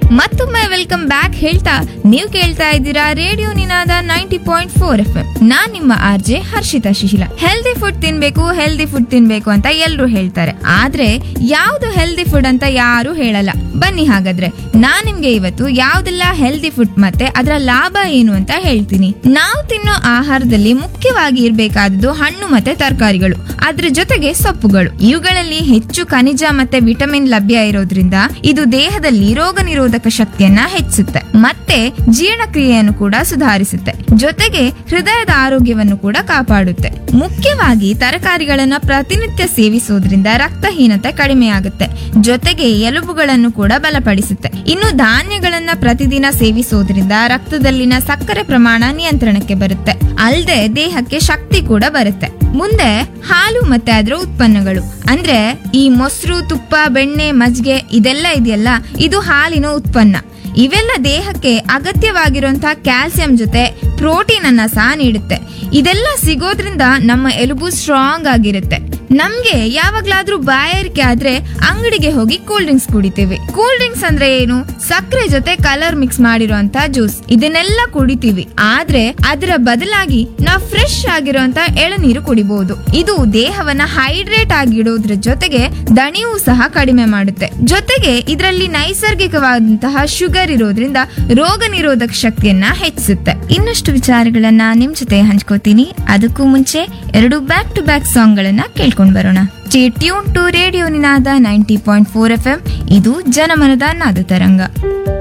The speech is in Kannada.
ಮತ್ತೊಮ್ಮೆ ವೆಲ್ಕಮ್ ಬ್ಯಾಕ್ ಹೇಳ್ತಾ ನೀವು ಕೇಳ್ತಾ ಇದ್ದೀರಾ radio Ninada ninety point four F M ನಾನ್ ನಿಮ್ಮ R J Harshita Shishila healthy food ತಿನ್ಬೇಕು ಹೆಲ್ದಿ ಫುಡ್ ತಿನ್ಬೇಕು ಅಂತ ಎಲ್ರು ಹೇಳ್ತಾರೆ ಆದ್ರೆ ಯಾವ್ದು ಹೆಲ್ದಿ ಫುಡ್ ಅಂತ ಯಾರು ಹೇಳಲ್ಲ ಬನ್ನಿ ಹಾಗಾದ್ರೆ ನಾನ್ ನಿಮ್ಗೆ ಇವತ್ತು ಯಾವ್ದೆಲ್ಲ ಹೆಲ್ದಿ ಫುಡ್ ಮತ್ತೆ ಅದರ ಲಾಭ ಏನು ಅಂತ ಹೇಳ್ತೀನಿ ನಾವು ತಿನ್ನೋ ಆಹಾರದಲ್ಲಿ ಮುಖ್ಯವಾಗಿ ಇರ್ಬೇಕಾದದ್ದು ಹಣ್ಣು ಮತ್ತೆ ತರಕಾರಿಗಳು ಅದ್ರ ಜೊತೆಗೆ ಸೊಪ್ಪುಗಳು ಇವುಗಳಲ್ಲಿ ಹೆಚ್ಚು ಖನಿಜ ಮತ್ತೆ ವಿಟಮಿನ್ ಲಭ್ಯ ಇರೋದ್ರಿಂದ ಇದು ದೇಹದಲ್ಲಿ ರೋಗ ನಿರೋಧಕ ಶಕ್ತಿಯನ್ನ ಹೆಚ್ಚಿಸುತ್ತೆ ಮತ್ತೆ ಜೀರ್ಣಕ್ರಿಯೆಯನ್ನು ಕೂಡ ಸುಧಾರಿಸುತ್ತೆ ಜೊತೆಗೆ ಹೃದಯದ ಆರೋಗ್ಯವನ್ನು ಕೂಡ ಕಾಪಾಡುತ್ತೆ ಮುಖ್ಯವಾಗಿ ತರಕಾರಿಗಳನ್ನ ಪ್ರತಿನಿತ್ಯ ಸೇವಿಸೋದ್ರಿಂದ ರಕ್ತಹೀನತೆ ಕಡಿಮೆ ಆಗುತ್ತೆ ಜೊತೆಗೆ ಎಲುಬುಗಳನ್ನು ಕೂಡ ಬಲಪಡಿಸುತ್ತೆ ಇನ್ನು ಧಾನ್ಯಗಳನ್ನ ಪ್ರತಿದಿನ ಸೇವಿಸೋದ್ರಿಂದ ರಕ್ತದಲ್ಲಿನ ಸಕ್ಕರೆ ಪ್ರಮಾಣ ನಿಯಂತ್ರಣಕ್ಕೆ ಬರುತ್ತೆ ಅಲ್ಲದೆ ದೇಹಕ್ಕೆ ಶಕ್ತಿ ಕೂಡ ಬರುತ್ತೆ ಮುಂದೆ ಹಾಲು ಮತ್ತೆ ಅದರ ಉತ್ಪನ್ನಗಳು ಅಂದ್ರೆ ಈ ಮೊಸರು ತುಪ್ಪ ಬೆಣ್ಣೆ ಮಜ್ಜಿಗೆ ಇದೆಲ್ಲ ಇದೆಯಲ್ಲ ಇದು ಹಾಲಿನ ಉತ್ಪನ್ನ ಇವೆಲ್ಲ ದೇಹಕ್ಕೆ ಅಗತ್ಯವಾಗಿರುವಂತಹ ಕ್ಯಾಲ್ಸಿಯಂ ಜೊತೆ ಪ್ರೋಟೀನ್ ಅನ್ನ ಸಹ ನೀಡುತ್ತೆ ಇದೆಲ್ಲ ಸಿಗೋದ್ರಿಂದ ನಮ್ಮ ಎಲುಬು ಸ್ಟ್ರಾಂಗ್ ಆಗಿರುತ್ತೆ ನಮ್ಗೆ ಯಾವಾಗ್ಲಾದ್ರೂ ಬಾಯಾರಿಕೆ ಆದ್ರೆ ಅಂಗಡಿಗೆ ಹೋಗಿ ಕೂಲ್ ಡ್ರಿಂಕ್ಸ್ ಕುಡಿತೀವಿ ಕೂಲ್ ಡ್ರಿಂಕ್ಸ್ ಅಂದ್ರೆ ಏನು ಸಕ್ಕರೆ ಜೊತೆ ಕಲರ್ ಮಿಕ್ಸ್ ಮಾಡಿರುವಂತ ಜ್ಯೂಸ್ ಇದನ್ನೆಲ್ಲ ಕುಡಿತೀವಿ ಆದ್ರೆ ಅದರ ಬದಲಾಗಿ ನಾವು ಫ್ರೆಶ್ ಆಗಿರುವಂತ ಎಳನೀರು ಕುಡಿಬಹುದು ಇದು ದೇಹವನ್ನ ಹೈಡ್ರೇಟ್ ಆಗಿಡೋದ್ರ ಜೊತೆಗೆ ದಣಿವು ಸಹ ಕಡಿಮೆ ಮಾಡುತ್ತೆ ಜೊತೆಗೆ ಇದರಲ್ಲಿ ನೈಸರ್ಗಿಕವಾದಂತಹ ಶುಗರ್ ಇರೋದ್ರಿಂದ ರೋಗ ನಿರೋಧಕ ಶಕ್ತಿಯನ್ನ ಹೆಚ್ಚಿಸುತ್ತೆ ಇನ್ನಷ್ಟು ವಿಚಾರಗಳನ್ನ ನಿಮ್ ಜೊತೆ ಹಂಚ್ಕೋತೀನಿ ಅದಕ್ಕೂ ಮುಂಚೆ ಎರಡು ಬ್ಯಾಕ್ ಟು ಬ್ಯಾಕ್ ಸಾಂಗ್ ಗಳನ್ನ ಕೇಳ್ಕೊಂಡ್ ಬರೋಣ tune to radio Ninada ninety point four F M ಇದು ಜನಮನದ ನಾದ ತರಂಗ